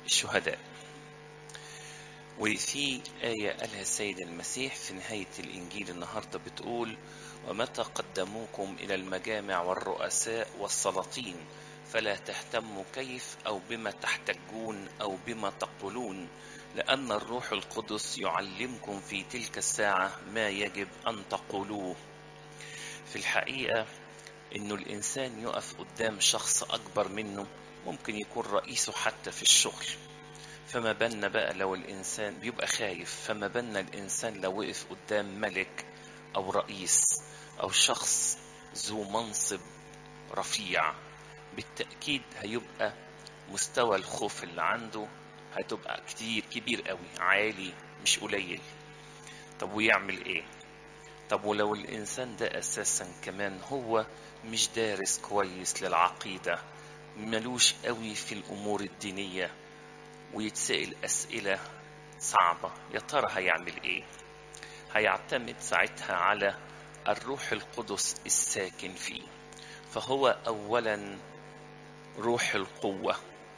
الشهداء وفي آية قالها السيد المسيح في نهاية الإنجيل النهاردة بتقول ومتى قدموكم إلى المجامع والرؤساء والسلاطين فلا تهتموا كيف أو بما تحتجون أو بما تقولون لأن الروح القدس يعلمكم في تلك الساعة ما يجب أن تقولوه في الحقيقة إنه الإنسان يقف قدام شخص أكبر منه ممكن يكون رئيسه حتى في الشغل فما بالنا بقى لو الإنسان بيبقى خايف فما بالنا الإنسان لو وقف قدام ملك أو رئيس أو شخص ذو منصب رفيع بالتأكيد هيبقى مستوى الخوف اللي عنده هتبقى كتير كبير قوي عالي مش قليل طب ويعمل ايه طب ولو الانسان ده اساسا كمان هو مش دارس كويس للعقيدة ملوش قوي في الامور الدينية ويتسأل اسئلة صعبة يا ترى هيعمل ايه هيعتمد ساعتها على الروح القدس الساكن فيه فهو اولا روح القوة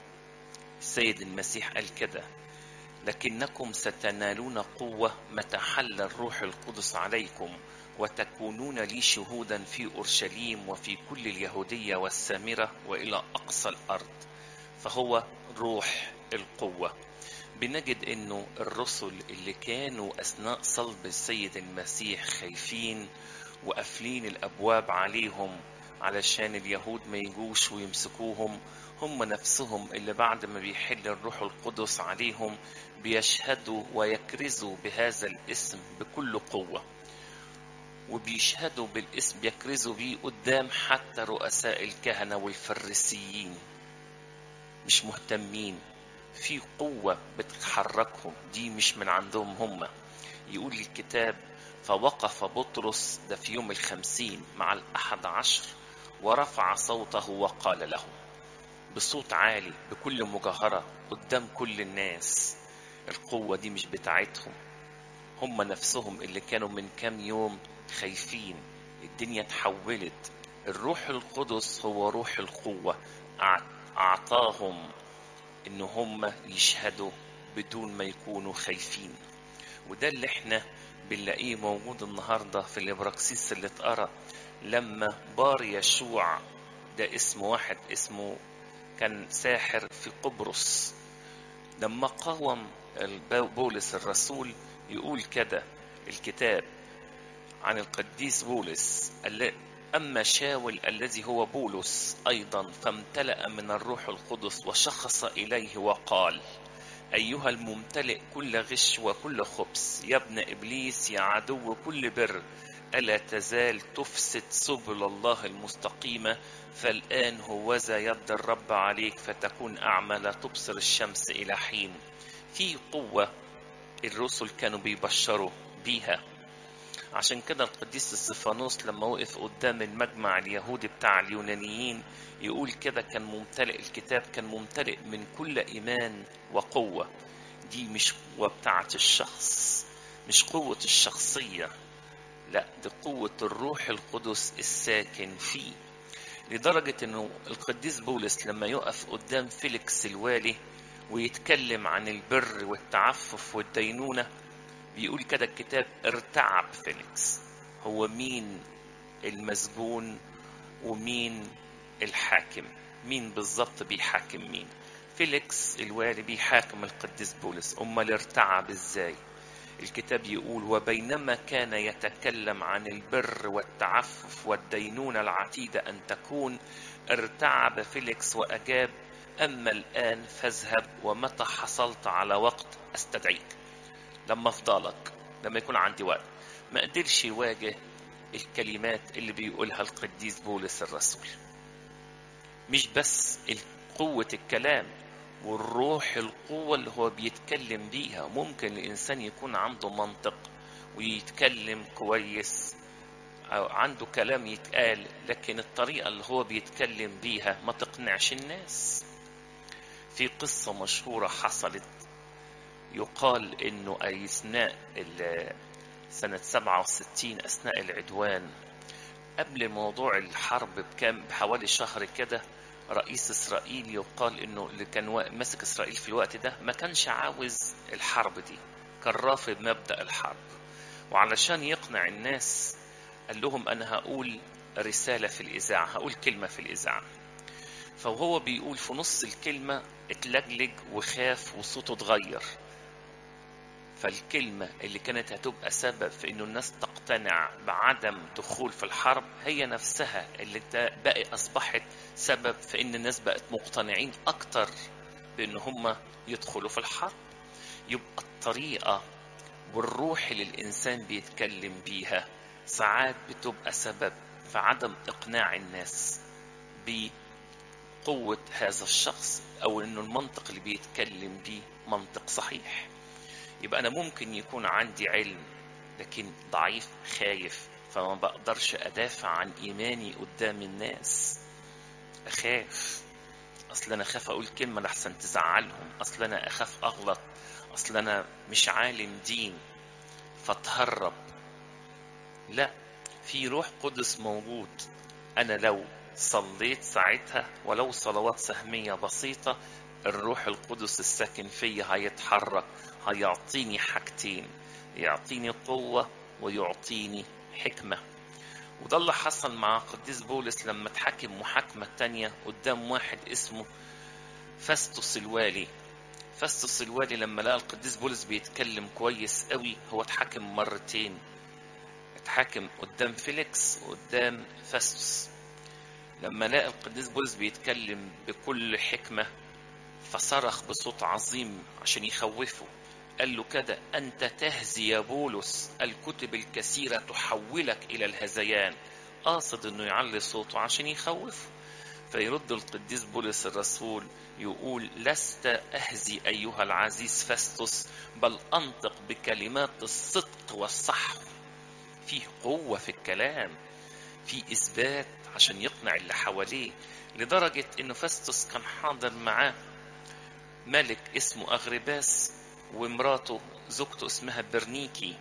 السيد المسيح قال كده لكنكم ستنالون قوة متى حل الروح القدس عليكم وتكونون لي شهودا في أورشليم وفي كل اليهودية والسامرة وإلى أقصى الأرض فهو روح القوة بنجد انه الرسل اللي كانوا اثناء صلب السيد المسيح خايفين وقافلين الابواب عليهم علشان اليهود ما يجوش ويمسكوهم هم نفسهم اللي بعد ما بيحل الروح القدس عليهم بيشهدوا ويكرزوا بهذا الاسم بكل قوة وبيشهدوا بالاسم بيكرزوا بيه قدام حتى رؤساء الكهنة والفريسيين مش مهتمين في قوة بتحركهم دي مش من عندهم هم يقول الكتاب فوقف بطرس ده في يوم الخمسين مع الأحد عشر ورفع صوته وقال لهم بصوت عالي بكل مجاهرة قدام كل الناس القوة دي مش بتاعتهم هم نفسهم اللي كانوا من كام يوم خايفين الدنيا اتحولت الروح القدس هو روح القوة أعطاهم إن هم يشهدوا بدون ما يكونوا خايفين وده اللي احنا بنلاقيه موجود النهاردة في الإبراكسيس اللي اتقرأ لما بار يشوع ده اسم واحد اسمه كان ساحر في قبرص لما قاوم بولس الرسول يقول كده الكتاب عن القديس بولس أما شاول الذي هو بولس أيضا فامتلأ من الروح القدس وشخص إليه وقال أيها الممتلئ كل غش وكل خبث يا ابن إبليس يا عدو كل بر ألا تزال تفسد سبل الله المستقيمة فالآن هوذا يد الرب عليك فتكون أعمى لا تبصر الشمس إلى حين في قوة الرسل كانوا بيبشروا بيها عشان كده القديس استفانوس لما وقف قدام المجمع اليهودي بتاع اليونانيين يقول كده كان ممتلئ الكتاب كان ممتلئ من كل إيمان وقوة دي مش قوة بتاعة الشخص مش قوة الشخصية لا دي قوة الروح القدس الساكن فيه لدرجة انه القديس بولس لما يقف قدام فيليكس الوالي ويتكلم عن البر والتعفف والدينونة بيقول كده الكتاب ارتعب فيليكس هو مين المسجون ومين الحاكم مين بالظبط بيحاكم مين فيليكس الوالي بيحاكم القديس بولس امال ارتعب ازاي الكتاب يقول وبينما كان يتكلم عن البر والتعفف والدينونة العتيدة أن تكون ارتعب فيليكس وأجاب أما الآن فاذهب ومتى حصلت على وقت أستدعيك لما أفضلك لما يكون عندي وقت ما قدرش يواجه الكلمات اللي بيقولها القديس بولس الرسول مش بس قوة الكلام والروح القوة اللي هو بيتكلم بيها ممكن الإنسان يكون عنده منطق ويتكلم كويس أو عنده كلام يتقال لكن الطريقة اللي هو بيتكلم بيها ما تقنعش الناس في قصة مشهورة حصلت يقال إنه أثناء سنة 67 أثناء العدوان قبل موضوع الحرب بكام بحوالي شهر كده رئيس اسرائيل يقال انه اللي كان وا- ماسك اسرائيل في الوقت ده ما كانش عاوز الحرب دي كان رافض مبدأ الحرب وعلشان يقنع الناس قال لهم انا هقول رسالة في الاذاعة هقول كلمة في الاذاعة فهو بيقول في نص الكلمة اتلجلج وخاف وصوته اتغير فالكلمة اللي كانت هتبقى سبب في انه الناس تقتنع بعدم دخول في الحرب هي نفسها اللي تا- بقى اصبحت سبب في ان الناس بقت مقتنعين اكتر بان هم يدخلوا في الحرب يبقى الطريقة والروح اللي الانسان بيتكلم بيها ساعات بتبقى سبب في عدم اقناع الناس بقوة هذا الشخص او انه المنطق اللي بيتكلم بيه منطق صحيح يبقى انا ممكن يكون عندي علم لكن ضعيف خايف فما بقدرش ادافع عن ايماني قدام الناس اخاف اصل انا اخاف اقول كلمه لحسن تزعلهم اصل انا اخاف اغلط اصل انا مش عالم دين فاتهرب لا في روح قدس موجود انا لو صليت ساعتها ولو صلوات سهميه بسيطه الروح القدس الساكن فيا هيتحرك هيعطيني حاجتين يعطيني قوة ويعطيني حكمة وده اللي حصل مع قديس بولس لما اتحكم محاكمة تانية قدام واحد اسمه فاستوس الوالي فاستوس الوالي لما لقى القديس بولس بيتكلم كويس قوي هو اتحكم مرتين اتحاكم قدام فيليكس وقدام فاستوس لما لقى القديس بولس بيتكلم بكل حكمة فصرخ بصوت عظيم عشان يخوفه قال له كده أنت تهزي يا بولس الكتب الكثيرة تحولك إلى الهذيان قاصد أنه يعلي صوته عشان يخوفه فيرد القديس بولس الرسول يقول لست أهزي أيها العزيز فاستوس بل أنطق بكلمات الصدق والصح فيه قوة في الكلام في إثبات عشان يقنع اللي حواليه لدرجة إنه فاستوس كان حاضر معاه ملك اسمه أغرباس ومراته زوجته اسمها برنيكي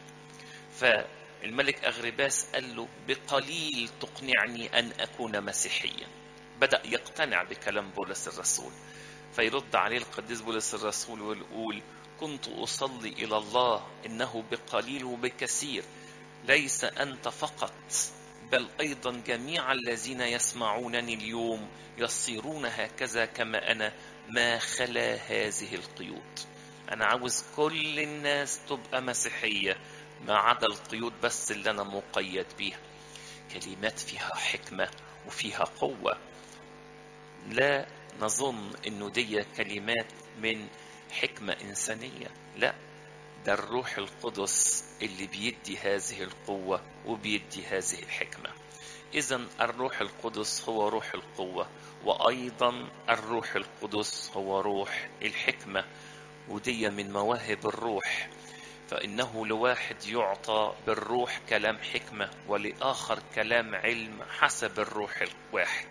فالملك أغرباس قال له بقليل تقنعني أن أكون مسيحيا بدأ يقتنع بكلام بولس الرسول فيرد عليه القديس بولس الرسول ويقول كنت أصلي إلى الله إنه بقليل وبكثير ليس أنت فقط بل أيضا جميع الذين يسمعونني اليوم يصيرون هكذا كما أنا ما خلا هذه القيود أنا عاوز كل الناس تبقى مسيحية ما عدا القيود بس اللي أنا مقيد بيها كلمات فيها حكمة وفيها قوة لا نظن إنه دي كلمات من حكمة إنسانية لا ده الروح القدس اللي بيدي هذه القوة وبيدي هذه الحكمة إذا الروح القدس هو روح القوة وأيضا الروح القدس هو روح الحكمة ودي من مواهب الروح فإنه لواحد يعطى بالروح كلام حكمة ولآخر كلام علم حسب الروح الواحد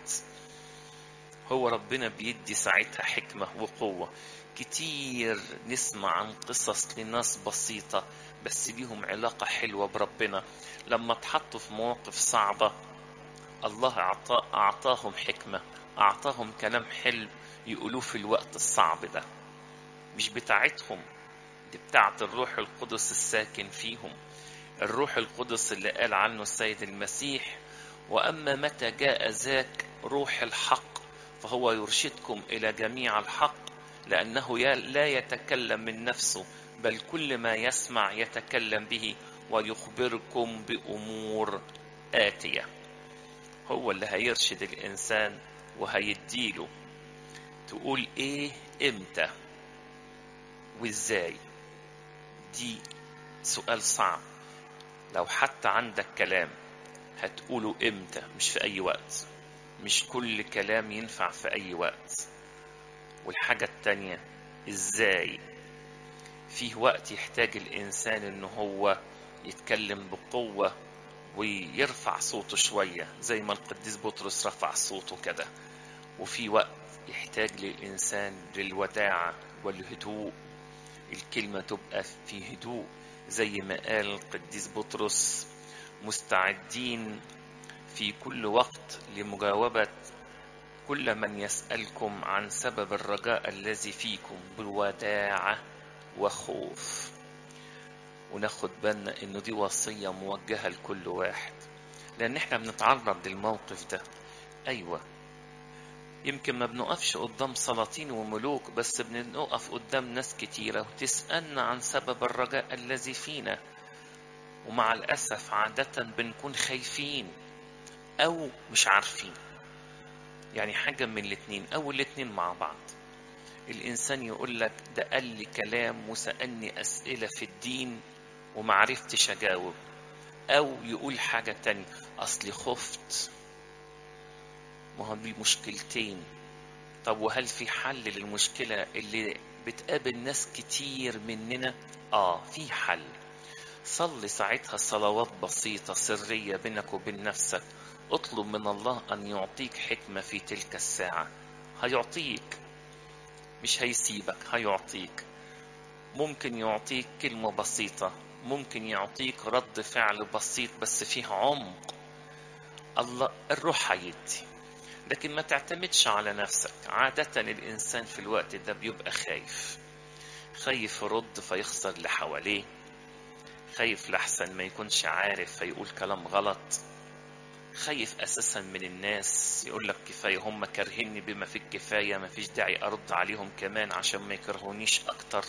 هو ربنا بيدي ساعتها حكمة وقوة كتير نسمع عن قصص لناس بسيطة بس ليهم علاقة حلوة بربنا لما اتحطوا في مواقف صعبة الله أعطى أعطاهم حكمة أعطاهم كلام حلو يقولوه في الوقت الصعب ده مش بتاعتهم دي بتاعت الروح القدس الساكن فيهم الروح القدس اللي قال عنه السيد المسيح وأما متى جاء ذاك روح الحق فهو يرشدكم إلى جميع الحق لأنه لا يتكلم من نفسه بل كل ما يسمع يتكلم به ويخبركم بأمور آتية هو اللي هيرشد الإنسان وهيديله تقول إيه إمتى وإزاي دي سؤال صعب لو حتى عندك كلام هتقوله إمتى مش في أي وقت مش كل كلام ينفع في أي وقت والحاجة التانية إزاي فيه وقت يحتاج الإنسان إن هو يتكلم بقوة ويرفع صوته شوية زي ما القديس بطرس رفع صوته كده وفي وقت يحتاج للإنسان للوداعة والهدوء الكلمة تبقى في هدوء زي ما قال القديس بطرس مستعدين في كل وقت لمجاوبة كل من يسألكم عن سبب الرجاء الذي فيكم بوداعة وخوف وناخد بالنا انه دي وصية موجهة لكل واحد لان احنا بنتعرض للموقف ده ايوه يمكن ما بنقفش قدام سلاطين وملوك بس بنقف قدام ناس كتيرة وتسألنا عن سبب الرجاء الذي فينا ومع الأسف عادة بنكون خايفين أو مش عارفين يعني حاجة من الاتنين أو الاتنين مع بعض الإنسان يقول لك ده قال لي كلام وسألني أسئلة في الدين ومعرفتش أجاوب أو يقول حاجة تانية أصلي خفت ما هو دي مشكلتين طب وهل في حل للمشكلة اللي بتقابل ناس كتير مننا آه في حل صلي ساعتها صلوات بسيطة سرية بينك وبين نفسك اطلب من الله أن يعطيك حكمة في تلك الساعة هيعطيك مش هيسيبك هيعطيك ممكن يعطيك كلمة بسيطة ممكن يعطيك رد فعل بسيط بس فيه عمق الله الروح هيدي لكن ما تعتمدش على نفسك عادة الإنسان في الوقت ده بيبقى خايف خايف يرد فيخسر اللي حواليه خايف لحسن ما يكونش عارف فيقول كلام غلط خايف اساسا من الناس يقول لك كفايه هم كارهيني بما في الكفايه ما فيش داعي ارد عليهم كمان عشان ما يكرهونيش اكتر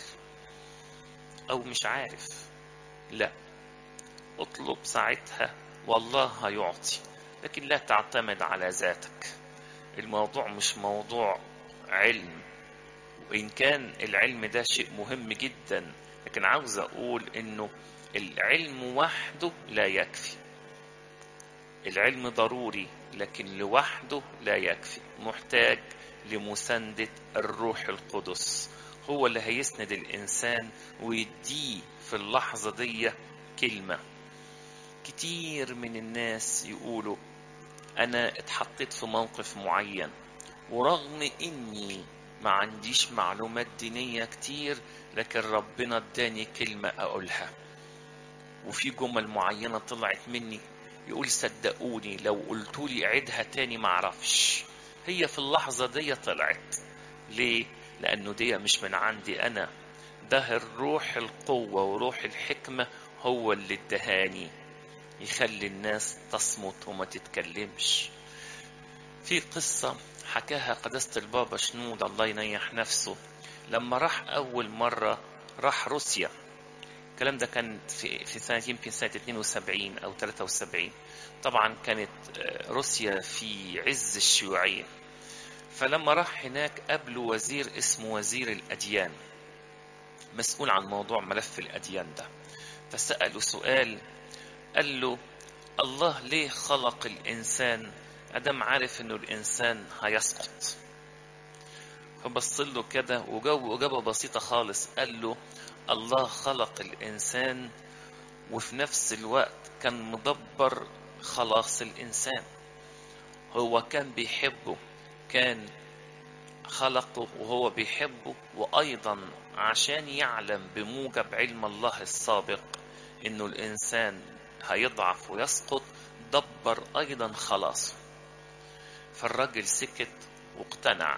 او مش عارف لا اطلب ساعتها والله هيعطي لكن لا تعتمد على ذاتك الموضوع مش موضوع علم وإن كان العلم ده شيء مهم جدا لكن عاوز أقول إنه العلم وحده لا يكفي العلم ضروري لكن لوحده لا يكفي محتاج لمساندة الروح القدس هو اللي هيسند الإنسان ويديه في اللحظة دي كلمة كتير من الناس يقولوا أنا اتحطيت في موقف معين ورغم إني ما عنديش معلومات دينية كتير لكن ربنا اداني كلمة أقولها وفي جمل معينة طلعت مني يقول صدقوني لو قلتولي عيدها تاني معرفش هي في اللحظة دي طلعت ليه؟ لأنه دي مش من عندي أنا ده الروح القوة وروح الحكمة هو اللي ادهاني يخلي الناس تصمت وما تتكلمش في قصة حكاها قداسة البابا شنود الله ينيح نفسه لما راح أول مرة راح روسيا الكلام ده كان في في سنة يمكن سنة 72 أو 73 طبعا كانت روسيا في عز الشيوعية فلما راح هناك قابله وزير اسمه وزير الأديان مسؤول عن موضوع ملف الأديان ده فسأله سؤال قال له الله ليه خلق الإنسان أدم عارف إنه الإنسان هيسقط فبص له كده وجاوب إجابة بسيطة خالص قال له الله خلق الإنسان وفي نفس الوقت كان مدبر خلاص الإنسان هو كان بيحبه كان خلقه وهو بيحبه وأيضا عشان يعلم بموجب علم الله السابق إنه الإنسان هيضعف ويسقط دبر أيضا خلاصه فالراجل سكت واقتنع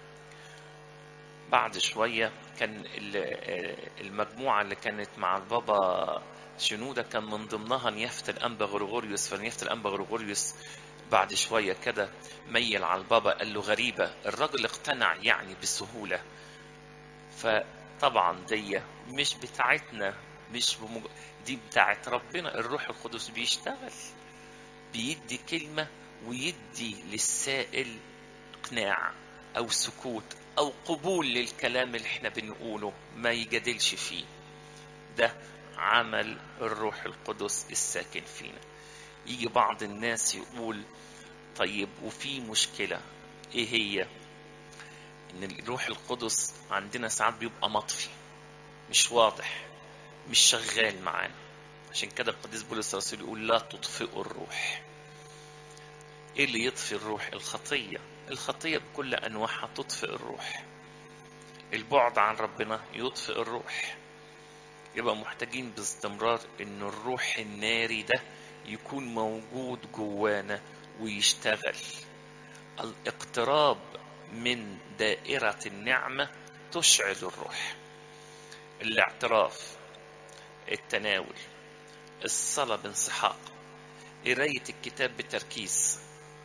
بعد شوية كان المجموعة اللي كانت مع البابا شنودة كان من ضمنها نيافة الأنبا غرغوريوس فنيافة الأنبا غرغوريوس بعد شوية كده ميل على البابا قال له غريبة الراجل اقتنع يعني بسهولة فطبعا دي مش بتاعتنا مش بمج... دي بتاعت ربنا الروح القدس بيشتغل بيدي كلمة ويدي للسائل اقناع او سكوت او قبول للكلام اللي احنا بنقوله ما يجادلش فيه ده عمل الروح القدس الساكن فينا يجي بعض الناس يقول طيب وفي مشكلة ايه هي ان الروح القدس عندنا ساعات بيبقى مطفي مش واضح مش شغال معانا عشان كده القديس بولس الرسول يقول لا تطفئوا الروح ايه اللي يطفي الروح الخطيه الخطيه بكل انواعها تطفئ الروح البعد عن ربنا يطفئ الروح يبقى محتاجين باستمرار ان الروح الناري ده يكون موجود جوانا ويشتغل الاقتراب من دائرة النعمة تشعل الروح الاعتراف التناول الصلاة بانسحاق قراية الكتاب بتركيز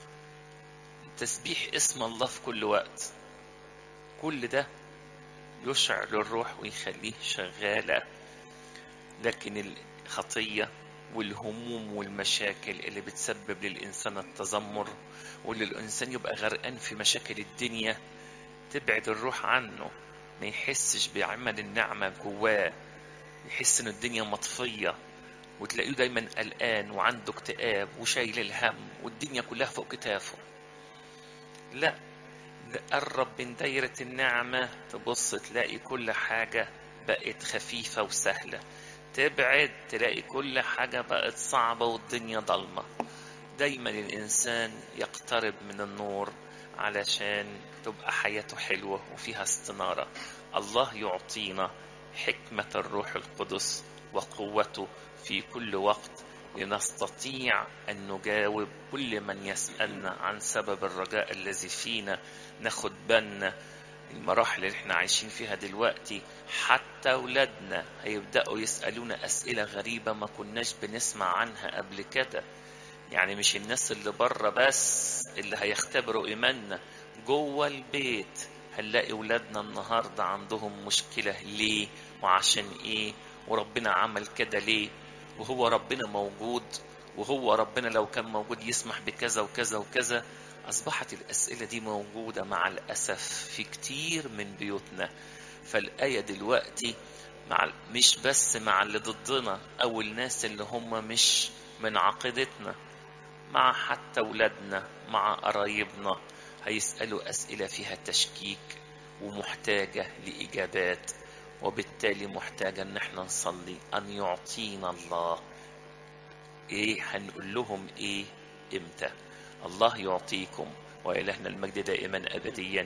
تسبيح اسم الله في كل وقت كل ده يشعل الروح ويخليه شغالة لكن الخطية والهموم والمشاكل اللي بتسبب للإنسان التذمر واللي الإنسان يبقى غرقان في مشاكل الدنيا تبعد الروح عنه ما يحسش بعمل النعمة جواه يحس إن الدنيا مطفية وتلاقيه دايما قلقان وعنده اكتئاب وشايل الهم والدنيا كلها فوق كتافه لا قرب من دايرة النعمة تبص تلاقي كل حاجة بقت خفيفة وسهلة تبعد تلاقي كل حاجة بقت صعبة والدنيا ضلمة دايما الإنسان يقترب من النور علشان تبقى حياته حلوة وفيها استنارة الله يعطينا حكمة الروح القدس وقوته في كل وقت لنستطيع أن نجاوب كل من يسألنا عن سبب الرجاء الذي فينا ناخد بالنا المراحل اللي احنا عايشين فيها دلوقتي حتى أولادنا هيبدأوا يسألونا أسئلة غريبة ما كناش بنسمع عنها قبل كده يعني مش الناس اللي بره بس اللي هيختبروا إيماننا جوه البيت هنلاقي ولادنا النهاردة عندهم مشكلة ليه وعشان ايه وربنا عمل كده ليه وهو ربنا موجود وهو ربنا لو كان موجود يسمح بكذا وكذا وكذا أصبحت الأسئلة دي موجودة مع الأسف في كتير من بيوتنا فالآية دلوقتي مع مش بس مع اللي ضدنا أو الناس اللي هم مش من عقيدتنا مع حتى ولادنا مع قرايبنا هيسألوا أسئلة فيها تشكيك ومحتاجة لإجابات وبالتالي محتاجة ان احنا نصلي ان يعطينا الله ايه هنقول لهم ايه امتى الله يعطيكم وإلهنا المجد دائما أبديا